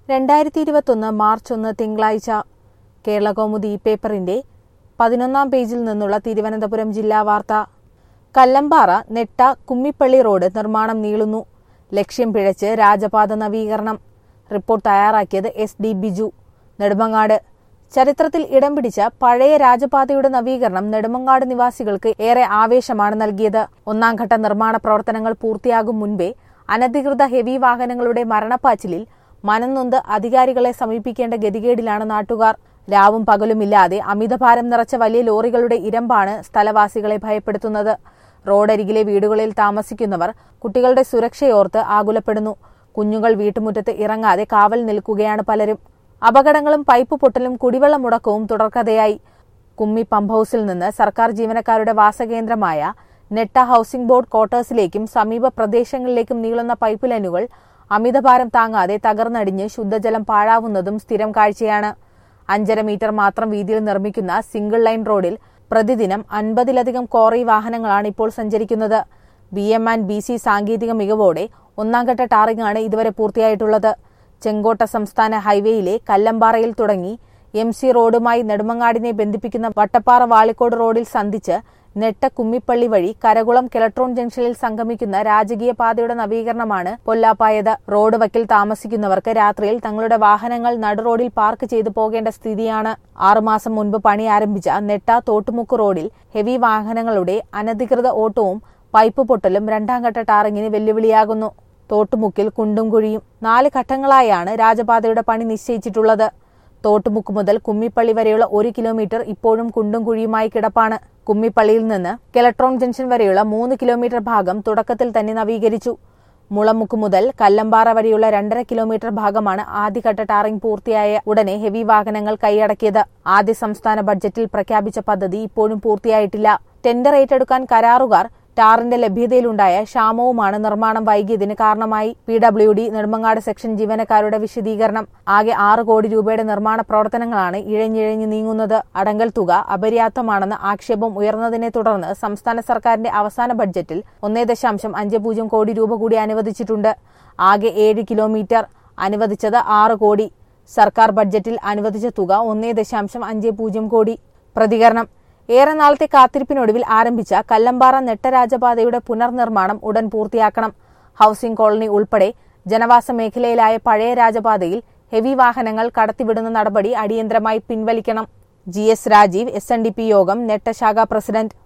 രണ്ടായിരത്തി ഇരുപത്തൊന്ന് മാർച്ച് ഒന്ന് തിങ്കളാഴ്ച കേരളകൗമുദി പേപ്പറിന്റെ പതിനൊന്നാം പേജിൽ നിന്നുള്ള തിരുവനന്തപുരം ജില്ലാ വാർത്ത കല്ലമ്പാറ നെട്ട കുമ്മിപ്പള്ളി റോഡ് നിർമ്മാണം നീളുന്നു ലക്ഷ്യം പിഴച്ച് രാജപാത നവീകരണം റിപ്പോർട്ട് തയ്യാറാക്കിയത് എസ് ഡി ബിജു നെടുമങ്ങാട് ചരിത്രത്തിൽ ഇടം പിടിച്ച പഴയ രാജപാതയുടെ നവീകരണം നെടുമങ്ങാട് നിവാസികൾക്ക് ഏറെ ആവേശമാണ് നൽകിയത് ഒന്നാം ഘട്ട നിർമ്മാണ പ്രവർത്തനങ്ങൾ പൂർത്തിയാകും മുൻപേ അനധികൃത ഹെവി വാഹനങ്ങളുടെ മരണപ്പാച്ചിലിൽ മനംനൊന്ത് അധികാരികളെ സമീപിക്കേണ്ട ഗതികേടിലാണ് നാട്ടുകാർ രാവും പകലുമില്ലാതെ അമിതഭാരം നിറച്ച വലിയ ലോറികളുടെ ഇരമ്പാണ് സ്ഥലവാസികളെ ഭയപ്പെടുത്തുന്നത് റോഡരികിലെ വീടുകളിൽ താമസിക്കുന്നവർ കുട്ടികളുടെ സുരക്ഷയോർത്ത് ആകുലപ്പെടുന്നു കുഞ്ഞുങ്ങൾ വീട്ടുമുറ്റത്ത് ഇറങ്ങാതെ കാവൽ നിൽക്കുകയാണ് പലരും അപകടങ്ങളും പൈപ്പ് പൊട്ടലും കുടിവെള്ള മുടക്കവും തുടർക്കഥയായി കുമ്മി പമ്പ് ഹൌസിൽ നിന്ന് സർക്കാർ ജീവനക്കാരുടെ വാസകേന്ദ്രമായ നെട്ട ഹൌസിംഗ് ബോർഡ് ക്വാർട്ടേഴ്സിലേക്കും സമീപ പ്രദേശങ്ങളിലേക്കും നീളുന്ന പൈപ്പ് ലൈനുകൾ അമിതഭാരം താങ്ങാതെ തകർന്നടിഞ്ഞ് ശുദ്ധജലം പാഴാവുന്നതും സ്ഥിരം കാഴ്ചയാണ് അഞ്ചര മീറ്റർ മാത്രം വീതിയിൽ നിർമ്മിക്കുന്ന സിംഗിൾ ലൈൻ റോഡിൽ പ്രതിദിനം അൻപതിലധികം കോറി വാഹനങ്ങളാണ് ഇപ്പോൾ സഞ്ചരിക്കുന്നത് B M and B C സാങ്കേതിക മികവോടെ ഒന്നാംഘട്ട ടാറിംഗാണ് ഇതുവരെ പൂർത്തിയായിട്ടുള്ളത് ചെങ്കോട്ട സംസ്ഥാന ഹൈവേയിലെ കല്ലമ്പാറയിൽ തുടങ്ങി എം സി റോഡുമായി നെടുമങ്ങാടിനെ ബന്ധിപ്പിക്കുന്ന വട്ടപ്പാറ വാളിക്കോട് റോഡിൽ സന്ധിച്ച് നെട്ട കുമ്മിപ്പള്ളി വഴി കരകുളം കെലട്രോൺ ജംഗ്ഷനിൽ സംഗമിക്കുന്ന രാജകീയ പാതയുടെ നവീകരണമാണ് പൊല്ലാപ്പായത് റോഡ് വക്കിൽ താമസിക്കുന്നവർക്ക് രാത്രിയിൽ തങ്ങളുടെ വാഹനങ്ങൾ നടുറോഡിൽ പാർക്ക് ചെയ്തു പോകേണ്ട സ്ഥിതിയാണ് ആറുമാസം മുൻപ് പണി ആരംഭിച്ച നെട്ട തോട്ടുമുക്ക് റോഡിൽ ഹെവി വാഹനങ്ങളുടെ അനധികൃത ഓട്ടവും പൈപ്പ് പൊട്ടലും രണ്ടാംഘട്ട ടാറിങ്ങിന് വെല്ലുവിളിയാകുന്നു തോട്ടുമുക്കിൽ കുണ്ടും കുഴിയും നാല് ഘട്ടങ്ങളായാണ് രാജപാതയുടെ പണി നിശ്ചയിച്ചിട്ടുള്ളത് തോട്ടുമുക്ക് മുതൽ കുമ്മിപ്പള്ളി വരെയുള്ള ഒരു കിലോമീറ്റർ ഇപ്പോഴും കുണ്ടും കുഴിയുമായി കിടപ്പാണ് കുമ്മിപ്പള്ളിയിൽ നിന്ന് കെലട്രോൺ ജംഗ്ഷൻ വരെയുള്ള മൂന്ന് കിലോമീറ്റർ ഭാഗം തുടക്കത്തിൽ തന്നെ നവീകരിച്ചു മുളമുക്ക് മുതൽ കല്ലമ്പാറ വരെയുള്ള രണ്ടര കിലോമീറ്റർ ഭാഗമാണ് ആദ്യഘട്ട ടാറിംഗ് പൂർത്തിയായ ഉടനെ ഹെവി വാഹനങ്ങൾ കൈയടക്കിയത് ആദ്യ സംസ്ഥാന ബഡ്ജറ്റിൽ പ്രഖ്യാപിച്ച പദ്ധതി ഇപ്പോഴും പൂർത്തിയായിട്ടില്ല ടെൻഡർ ഏറ്റെടുക്കാൻ കരാറുകാർ ടാറിന്റെ ലഭ്യതയിലുണ്ടായ ക്ഷാമവുമാണ് നിർമ്മാണം വൈകിയതിന് കാരണമായി P W D Nedumangad section ജീവനക്കാരുടെ വിശദീകരണം ആകെ ആറ് കോടി രൂപയുടെ നിർമ്മാണ പ്രവർത്തനങ്ങളാണ് ഇഴഞ്ഞിഴഞ്ഞു നീങ്ങുന്നത് അടങ്കൽ തുക അപര്യാപ്തമാണെന്ന ആക്ഷേപം ഉയർന്നതിനെ തുടർന്ന് സംസ്ഥാന സർക്കാരിന്റെ അവസാന ബഡ്ജറ്റിൽ ഒന്നേ ദശാംശം അഞ്ച് പൂജ്യം കോടി രൂപ കൂടി അനുവദിച്ചിട്ടുണ്ട് ആകെ ഏഴ് കിലോമീറ്റർ അനുവദിച്ചത് ആറ് കോടി സർക്കാർ ബഡ്ജറ്റിൽ അനുവദിച്ച തുക ഒന്നേ ദശാംശം അഞ്ച് പൂജ്യം കോടി പ്രതികരണം ഏറെ നാളത്തെ കാത്തിരിപ്പിനൊടുവിൽ ആരംഭിച്ച കല്ലമ്പാറ നെട്ടരാജപാതയുടെ പുനർനിർമ്മാണം ഉടൻ പൂർത്തിയാക്കണം ഹൌസിംഗ് കോളനി ഉൾപ്പെടെ ജനവാസ മേഖലയിലായ പഴയ രാജപാതയിൽ ഹെവി വാഹനങ്ങൾ കടത്തിവിടുന്ന നടപടി അടിയന്തരമായി പിൻവലിക്കണം G S Rajeev S N D P യോഗം നെട്ടശാഖ പ്രസിഡന്റ്